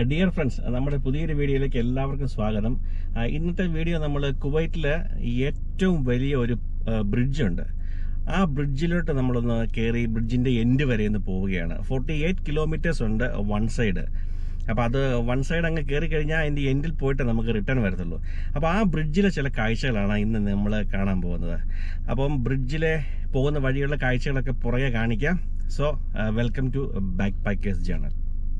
dear friends നമ്മുടെ പുതിയൊരു വീഡിയോയിലേക്ക് എല്ലാവർക്കും സ്വാഗതം ആ, ഇന്നത്തെ വീഡിയോ നമ്മൾ കുവൈറ്റിലെ ഏറ്റവും വലിയ ഒരു ബ്രിഡ്ജ് ഉണ്ട് ആ ബ്രിഡ്ജിലോട്ട് നമ്മളൊന്ന് കയറി ബ്രിഡ്ജിന്റെ എൻഡ് വരെ ഒന്ന് പോവുകയാണ് ഫോർട്ടി എയ്റ്റ് കിലോമീറ്റേഴ്സ് ഉണ്ട് വൺ സൈഡ് അപ്പോൾ അത് വൺ സൈഡ് അങ്ങ് കയറി കഴിഞ്ഞാൽ അതിന്റെ എൻഡിൽ പോയിട്ട് നമുക്ക് റിട്ടേൺ വരത്തുള്ളൂ അപ്പോൾ ആ ബ്രിഡ്ജിലെ ചില കാഴ്ചകളാണ് ഇന്ന് നമ്മൾ കാണാൻ പോകുന്നത് അപ്പം ബ്രിഡ്ജിലെ പോകുന്ന വഴിയുള്ള കാഴ്ചകളൊക്കെ പുറകെ കാണിക്കാം so welcome to backpackers journal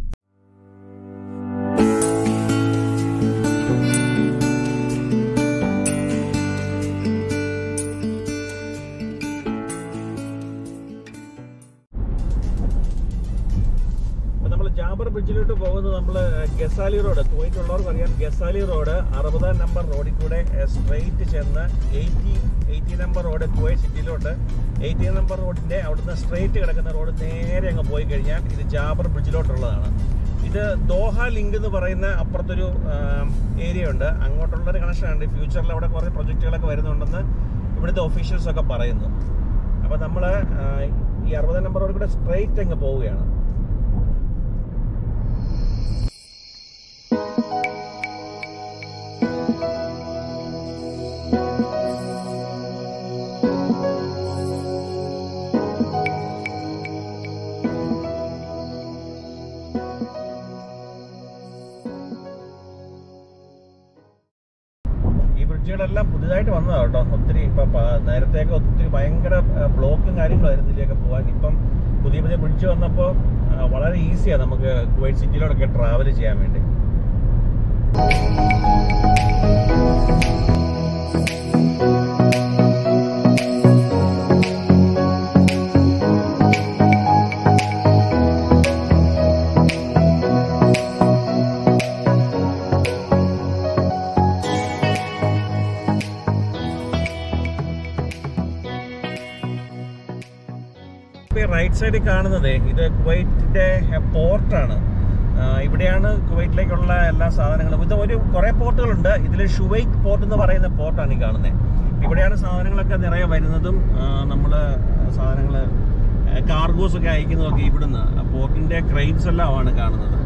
നമ്മൾ ജാബർ ബ്രിഡ്ജിലോട്ട് പോകുന്നത് നമ്മൾ ഗസാലി റോഡ് കുവൈറ്റ് ഉള്ളവർക്ക് അറിയാം ഗസാലി റോഡ് അറുപതാം നമ്പർ റോഡിൽ കൂടെ സ്ട്രെയിറ്റ് ചെന്ന് eighty eighty number road Kuwait സിറ്റിയിലോട്ട് എയ്റ്റി നമ്പർ റോഡിന്റെ അവിടുന്ന് സ്ട്രെയിറ്റ് കിടക്കുന്ന റോഡ് നേരെ അങ്ങ് പോയി കഴിഞ്ഞാൽ ഇത് ജാബർ ബ്രിഡ്ജിലോട്ടുള്ളതാണ് ഇത് ദോഹ ലിങ്ക് എന്ന് പറയുന്ന അപ്പുറത്തൊരു ഏരിയ ഉണ്ട് അങ്ങോട്ടുള്ളൊരു കണക്ഷൻ ഉണ്ട് ഫ്യൂച്ചറിൽ അവിടെ കുറേ പ്രൊജക്റ്റുകളൊക്കെ വരുന്നുണ്ടെന്ന് ഇവിടുത്തെ ഒഫീഷ്യൽസ് ഒക്കെ പറയുന്നു അപ്പോൾ നമ്മൾ ഈ അറുപതാം നമ്പർ റോഡിൽ കൂടെ സ്ട്രെയിറ്റ് അങ്ങ് പോവുകയാണ് ഈ ബ്രിഡ്ജുകളെല്ലാം പുതിയതായിട്ട് വന്നതാണ് കേട്ടോ ഒത്തിരി ഇപ്പൊ പ- നേരത്തെയൊക്കെ ഒത്തിരി ഭയങ്കര ആ, ബ്ലോക്കും കാര്യങ്ങളായിരുന്നു ഇതിലേക്ക് പോകാൻ ഇപ്പം പുതിയ പുതിയ ബ്രിഡ്ജ് വന്നപ്പോൾ ആ, വളരെ ഈസിയാണ് നമുക്ക് കുവൈറ്റ് സിറ്റിയിലോടൊക്കെ ട്രാവൽ ചെയ്യാൻ വേണ്ടി ഇപ്പൊ ഈ റൈറ്റ് സൈഡിൽ കാണുന്നത് ഇത് കുവൈറ്റിന്റെ പോർട്ടാണ് ഇവിടെയാണ് കുവൈറ്റിലേക്കുള്ള എല്ലാ സാധനങ്ങളും ഇത് ഒരു കുറെ പോർട്ടുകളുണ്ട് ഇതിൽ ഷുവൈക്ക് പോർട്ട് എന്ന് പറയുന്ന പോർട്ടാണ് ഈ കാണുന്നത് ഇവിടെയാണ് സാധനങ്ങളൊക്കെ നിറയെ വരുന്നതും നമ്മൾ സാധനങ്ങൾ കാർഗോസ് ഒക്കെ അയക്കുന്നതൊക്കെ ഇവിടുന്ന് പോർട്ടിന്റെ ക്രെയിൻസ് എല്ലാമാണ് കാണുന്നത്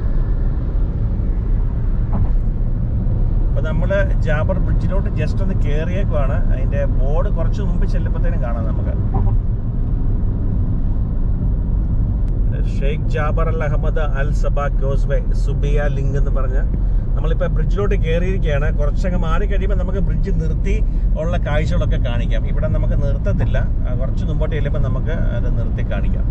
അപ്പൊ നമ്മള് ജാബർ ബ്രിഡ്ജിലോട്ട് ജസ്റ്റ് ഒന്ന് കയറിയേക്കുവാണ് അതിന്റെ ബോർഡ് കുറച്ച് മുമ്പ് ചെല്ലുമ്പോഴത്തേനും കാണാം നമുക്ക് Sheikh Jaber al Ahmad al Sabah causeway Subiya link എന്ന് പറഞ്ഞ് നമ്മളിപ്പോൾ ബ്രിഡ്ജിലോട്ട് കയറിയിരിക്കുകയാണ് കുറച്ചങ്ങ് മാറി കഴിയുമ്പോൾ നമുക്ക് ബ്രിഡ്ജ് നിർത്തി ഉള്ള കാഴ്ചകളൊക്കെ കാണിക്കാം ഇവിടെ നമുക്ക് നിർത്തത്തില്ല ആ, കുറച്ച് മുമ്പോട്ട് ചെല്ലുമ്പോൾ നമുക്ക് അത് നിർത്തി കാണിക്കാം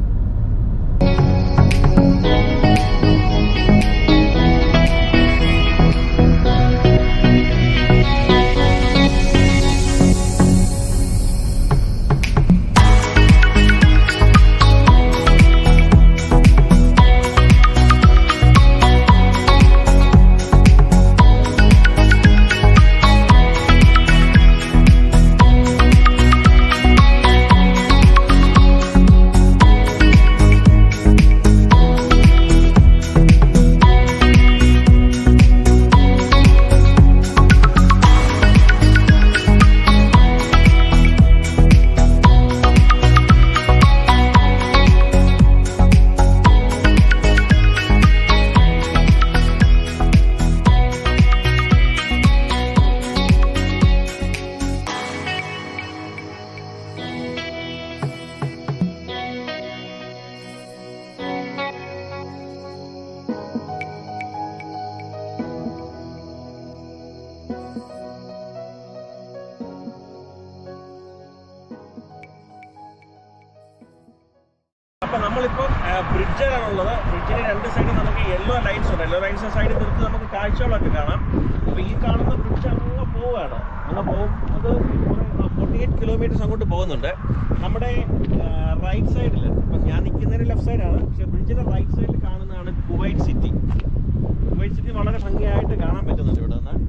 അപ്പൊ നമ്മളിപ്പോ ബ്രിഡ്ജിലാണുള്ളത് ബ്രിഡ്ജിന് രണ്ട് സൈഡിൽ നമുക്ക് യെല്ലോ ലൈൻസ് ഉണ്ട് യെല്ലോ ലൈൻസ് സൈഡിൽ നിർത്തി നമുക്ക് കാഴ്ചകളൊക്കെ കാണാം അപ്പൊ ഈ കാണുന്ന ബ്രിഡ്ജ് അങ്ങ് പോവുകയാണ് അങ്ങ് പോകുന്നത് ഫോർട്ടി എയ്റ്റ് കിലോമീറ്റേഴ്സ് അങ്ങോട്ട് പോകുന്നുണ്ട് നമ്മുടെ റൈറ്റ് സൈഡിൽ ഇപ്പൊ ഞാൻ നിൽക്കുന്നതിന് ലെഫ്റ്റ് സൈഡാണ് പക്ഷെ ബ്രിഡ്ജിന്റെ റൈറ്റ് സൈഡിൽ കാണുന്നതാണ് കുവൈറ്റ് സിറ്റി കുവൈറ്റ് സിറ്റി വളരെ ഭംഗിയായിട്ട് കാണാൻ പറ്റുന്നുണ്ട് ഇവിടെ നിന്ന്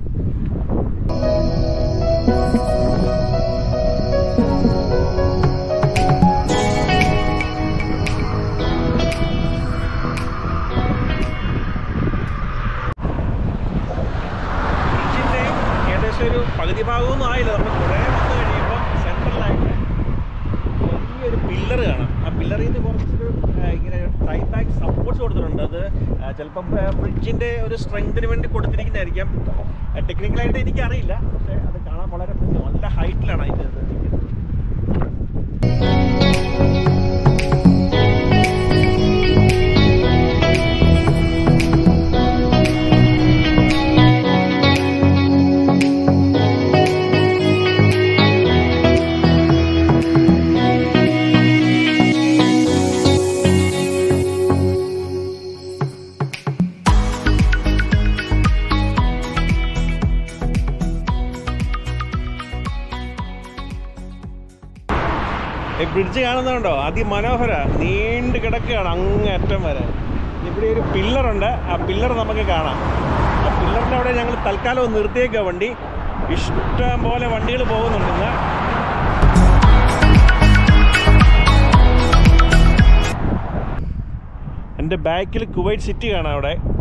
ബ്രിഡ്ജിന്റെ ഏകദേശം ഒരു പകുതി ഭാഗമൊന്നും ആയില്ല നമ്മൾ കുറേ വന്നു കഴിയുമ്പോൾ സെൻട്രലായിട്ട് വലിയൊരു പില്ലർ കാണാം ആ പില്ലറിൽ നിന്ന് കുറച്ചൊരു ആ, ഇങ്ങനെ ടൈ ബാക്ക് സപ്പോർട്ട്സ് കൊടുത്തിട്ടുണ്ട് അത് ചിലപ്പം ബ്രിഡ്ജിന്റെ ഒരു സ്ട്രെങ്തിന് വേണ്ടി കൊടുത്തിരിക്കുന്നതായിരിക്കാം ടെക്നിക്കലായിട്ട് എനിക്കറിയില്ല പക്ഷേ അത് കാണാൻ വളരെ ഭംഗി നല്ല ഹൈറ്റിലാണ് അതിൻ്റെ ഇത് നിൽക്കുന്നത് ഈ ബ്രിഡ്ജ് കാണുന്നുണ്ടോ അതിമനോഹര നീണ്ടു കിടക്കുകയാണ് അങ്ങ് അറ്റം വരെ ഇവിടെ ഒരു പില്ലറുണ്ട് ആ പില്ലർ നമുക്ക് കാണാം ആ പില്ലറിൻ്റെ അവിടെ ഞങ്ങൾ തൽക്കാലം ഒന്ന് നിർത്തിയേക്കുക വണ്ടി ഇഷ്ടം പോലെ വണ്ടികൾ പോകുന്നുണ്ടെന്ന് എൻ്റെ ബാക്കിൽ കുവൈറ്റ് സിറ്റി കാണാം അവിടെ